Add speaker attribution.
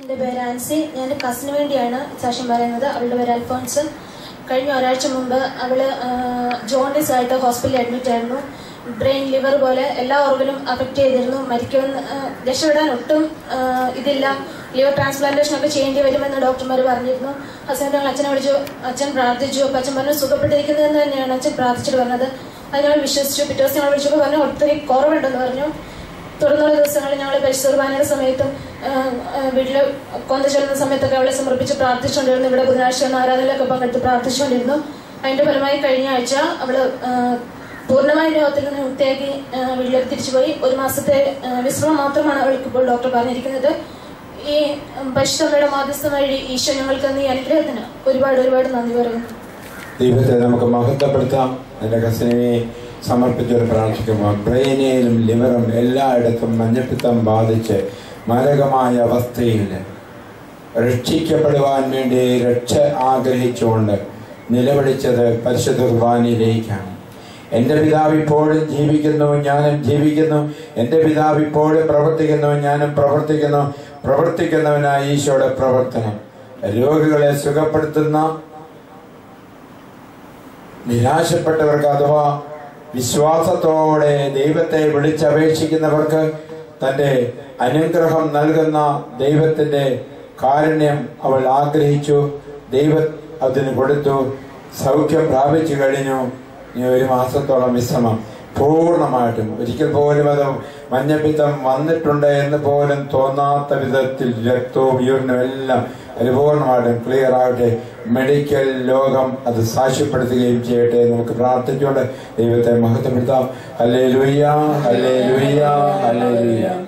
Speaker 1: എൻ്റെ പേര് ആൻസി ഞാൻ എൻ്റെ കസിന് വേണ്ടിയാണ് സാക്ഷ്യം പറയുന്നത് അവളുടെ പേര് അൽഫോൺസ് കഴിഞ്ഞ ഒരാഴ്ച മുമ്പ് അവള് ജോണ്ടിസ് ആയിട്ട് ഹോസ്പിറ്റലിൽ അഡ്മിറ്റ് ആയിരുന്നു ബ്രെയിൻ ലിവർ പോലെ എല്ലാ ഓർഗനും അഫക്റ്റ് ചെയ്തിരുന്നു മരിക്കുമെന്ന് ആ, രക്ഷപ്പെടാൻ ഒട്ടും ആ, ഇതില്ല ലിവർ ട്രാൻസ്പ്ലാന്റേഷൻ ഒക്കെ ചെയ്യേണ്ടി വരുമെന്ന് ഡോക്ടർമാർ പറഞ്ഞിരുന്നു ഹസ്ബൻഡ് ഞങ്ങൾ അച്ഛനെ വിളിച്ചു അച്ഛൻ പ്രാർത്ഥിച്ചു അപ്പോൾ അച്ഛൻ പറഞ്ഞു സുഖപ്പെട്ടിരിക്കുന്നതെന്ന് തന്നെയാണ് അച്ഛൻ പ്രാർത്ഥിച്ചിട്ട് പറഞ്ഞത് അത് ഞങ്ങൾ വിശ്വസിച്ചു പിറ്റേ ദിവസം ഞങ്ങൾ വിളിച്ചപ്പോൾ പറഞ്ഞു ഒത്തിരി കുറവുണ്ടെന്ന് പറഞ്ഞു തുടർന്നുള്ള ദിവസങ്ങളിൽ ഞങ്ങൾ പരിശുദ്ധ കുർബാനയുടെ സമയത്തും വീട്ടിൽ കൊന്ത ചെല്ലുന്ന സമയത്തൊക്കെ അവളെ സമർപ്പിച്ച് പ്രാർത്ഥിച്ചുകൊണ്ടിരുന്നു ഇവിടെ ബുധനാഴ്ച വന്ന ആരാധനയിലൊക്കെ പങ്കെടുത്ത് പ്രാർത്ഥിച്ചുകൊണ്ടിരുന്നു അതിന്റെ ഫലമായി കഴിഞ്ഞ ആഴ്ച അവള് ആ, പൂർണ്ണമായ രോഗത്തിൽ നിന്ന് മുക്തിയാക്കി ആ, വീട്ടിലേക്ക് തിരിച്ചുപോയി ഒരു മാസത്തെ ആ, വിശ്രമം മാത്രമാണ് അവൾക്ക് ഇപ്പോൾ ഡോക്ടർ പറഞ്ഞിരിക്കുന്നത് ഈ ഉം, പരിശുദ്ധമ്മയുടെ മാധ്യസ്ഥം വഴി ഈശോ ഞങ്ങൾക്ക് തന്ന ഈ അനുഗ്രഹത്തിന് ഒരുപാട് ഒരുപാട് നന്ദി പറയുന്നു
Speaker 2: ദൈവത്തെ നമുക്ക് മഹത്വപ്പെടുത്താം എൻ്റെ കസിനെ സമർപ്പിച്ചൊരു പ്രാർത്ഥിക്കുമ്പോൾ ബ്രെയിനിലും ലിവറും എല്ലായിടത്തും മഞ്ഞപ്പിത്തം ബാധിച്ച് മാരകമായ അവസ്ഥയിൽ രക്ഷിക്കപ്പെടുവാൻ വേണ്ടി രക്ഷ ആഗ്രഹിച്ചുകൊണ്ട് നിലവിളിച്ചത് പരിശുദ്ധ കുർബാനയിലേക്കാണ് എൻ്റെ പിതാവ് ഇപ്പോഴും ജീവിക്കുന്നു ഞാനും ജീവിക്കുന്നു എൻ്റെ പിതാവ് ഇപ്പോഴും പ്രവർത്തിക്കുന്നു ഞാനും പ്രവർത്തിക്കുന്നു പ്രവർത്തിക്കുന്നവനായ ഈശോയുടെ പ്രവർത്തനം രോഗികളെ സുഖപ്പെടുത്തുന്ന നിരാശപ്പെട്ടവർക്ക് അഥവാ വിശ്വാസത്തോടെ ദൈവത്തെ വിളിച്ചപേക്ഷിക്കുന്നവർക്ക് തൻ്റെ അനുഗ്രഹം നൽകുന്ന ദൈവത്തിൻ്റെ കാരുണ്യം അവൾ ആഗ്രഹിച്ചു ദൈവം അതിന് കൊടുത്തു സൗഖ്യം പ്രാപിച്ചു കഴിഞ്ഞു ഇനി ഒരു മാസത്തോളം വിശ്രമം പൂർണ്ണമായിട്ടും ഒരിക്കൽ പോലും അത് മഞ്ഞപ്പിത്തം വന്നിട്ടുണ്ട് എന്ന് പോലും തോന്നാത്ത വിധത്തിൽ രക്തവും യൂറിനും എല്ലാം പരിപൂർണമായിട്ടും ക്ലിയർ ആവട്ടെ മെഡിക്കൽ ലോകം അത് സാക്ഷ്യപ്പെടുത്തുകയും ചെയ്യട്ടെ എന്ന് നമുക്ക് പ്രാർത്ഥിച്ചുകൊണ്ട് ദൈവത്തെ മഹത്വപ്പെടുത്താം അല്ലേ ലുയ്യ അല്ലേ ലുയ്യ അല്ലേ ലുയ്യ